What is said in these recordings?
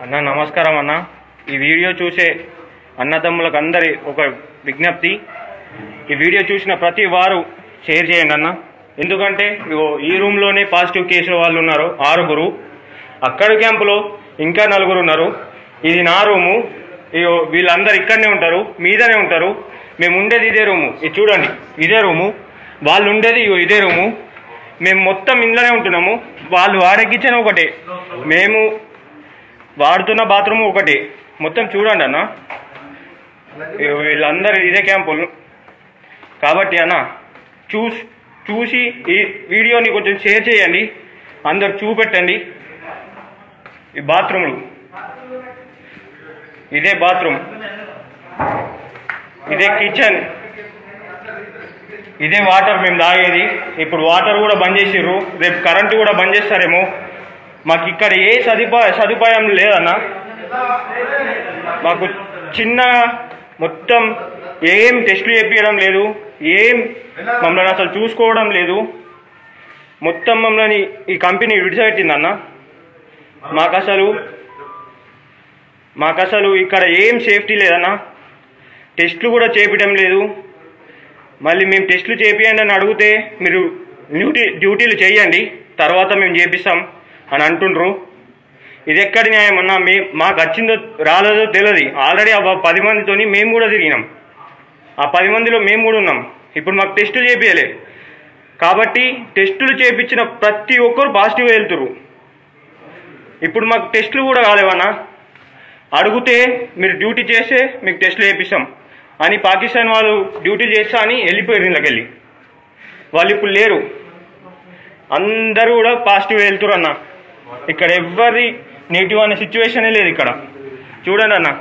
అన్న నమస్కారం అన్న ఈ వీడియో చూసే అన్నదమ్ములకు అందరి ఒక విజ్ఞప్తి ఈ వీడియో చూసిన ప్రతి వారు షేర్ చేయండి అన్న ఎందుకంటే ఇగో ఈ రూమ్లోనే పాజిటివ్ కేసుల వాళ్ళు ఉన్నారు ఆరుగురు అక్కడ క్యాంపులో ఇంకా నలుగురు ఉన్నారు ఇది నా రూము ఇగో వీళ్ళందరూ ఇక్కడనే ఉంటారు మీదనే ఉంటారు మేము ఉండేది ఇదే రూము ఇది చూడండి ఇదే రూము వాళ్ళు ఉండేది ఇగో ఇదే రూము మేము మొత్తం ఇంట్లోనే ఉంటున్నాము వాళ్ళు వాడే కిచెన్ ఒకటే మేము వాడుతున్న బాత్రూమ్ ఒకటి మొత్తం చూడండి అన్న ఇగో వీళ్ళందరూ ఇదే క్యాంపులు కాబట్టి అన్న చూసి చూసి ఈ వీడియోని కొంచెం షేర్ చేయండి అందరు చూపెట్టండి ఈ బాత్రూములు ఇదే బాత్రూమ్ ఇదే కిచెన్ ఇదే వాటర్ మేము తాగేది ఇప్పుడు వాటర్ కూడా బంద్ చేసిర్రు రేపు కరెంటు కూడా బంద్ చేస్తారేమో మాకు ఇక్కడ ఏ సదుపాయ సదుపాయం లేదన్న మాకు చిన్న మొత్తం ఏం టెస్టులు చేపించడం లేదు ఏం మమ్మల్ని అసలు చూసుకోవడం లేదు మొత్తం మమ్మల్ని ఈ కంపెనీ విడిచిపెట్టిందన్న మాకు అసలు మాకు అసలు ఇక్కడ ఏం సేఫ్టీ లేదన్న టెస్టులు కూడా చేపించడం లేదు మళ్ళీ మేము టెస్టులు చేపియండి అని అడిగితే మీరు డ్యూటీ డ్యూటీలు చేయండి తర్వాత మేము చేపిస్తాం అని అంటుండ్రు ఇది ఎక్కడి న్యాయం అన్నా మే మాకు వచ్చిందో రాలేదో తెలియదు ఆల్రెడీ ఆ పది మందితోని మేము కూడా తిరిగినాం ఆ పది మందిలో మేము కూడా ఉన్నాం ఇప్పుడు మాకు టెస్టులు చేపియలే కాబట్టి టెస్టులు చేపించిన ప్రతి ఒక్కరు పాజిటివ్ వెళ్తురు ఇప్పుడు మాకు టెస్టులు కూడా కాలేవన్నా అడిగితే మీరు డ్యూటీ చేస్తే మీకు టెస్టులు చేపిస్తాం అని పాకిస్తాన్ వాళ్ళు డ్యూటీ చేస్తా అని వెళ్ళిపోయారు ఇళ్ళకెళ్ళి వాళ్ళు ఇప్పుడు లేరు అందరూ కూడా పాజిటివ్ వెళ్తురు అన్న ఇక్కడ ఎవ్వరి నెగిటివ్ అనే సిచ్యువేషనే లేదు ఇక్కడ చూడండి అన్న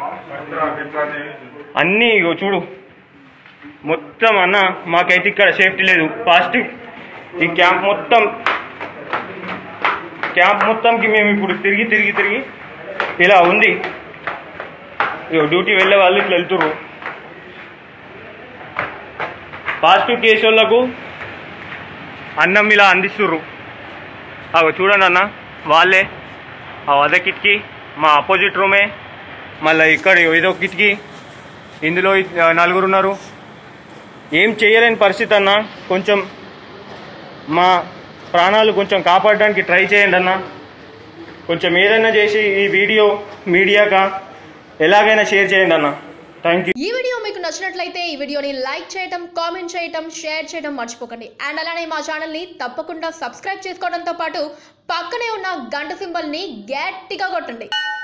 అన్నీ ఇగో చూడు మొత్తం అన్న మాకైతే ఇక్కడ సేఫ్టీ లేదు పాజిటివ్ ఈ క్యాంప్ మొత్తం క్యాంప్ మొత్తంకి మేము ఇప్పుడు తిరిగి తిరిగి తిరిగి ఇలా ఉంది ఇగో డ్యూటీ వెళ్ళే వాళ్ళు ఇట్లా వెళ్తుర్రు పాజిటివ్ కేసు వాళ్ళకు అన్నం ఇలా అందిస్తుర్రు అగో చూడండి అన్న వాళ్ళే ఆ అదే కిటికీ మా అపోజిట్ రూమే మళ్ళీ ఇక్కడ ఇదో కిటికీ ఇందులో ఇ- నలుగురు ఉన్నారు ఏం చేయలేని పరిస్థితి అన్న కొంచెం మా ప్రాణాలు కొంచెం కాపాడడానికి ట్రై చేయండి అన్న కొంచెం ఏదైనా చేసి ఈ వీడియో మీడియాగా ఎలాగైనా షేర్ చేయండి అన్న థ్యాంక్ యూ ఈ వీడియో మీకు నచ్చినట్లయితే ఈ వీడియోని లైక్ చేయటం కామెంట్ చేయటం షేర్ చేయడం మర్చిపోకండి అండ్ అలానే మా ఛానల్ని తప్పకుండా సబ్స్క్రైబ్ చేసుకోవడంతో పాటు పక్కనే ఉన్న గంట సింబల్ని గట్టిగా కొట్టండి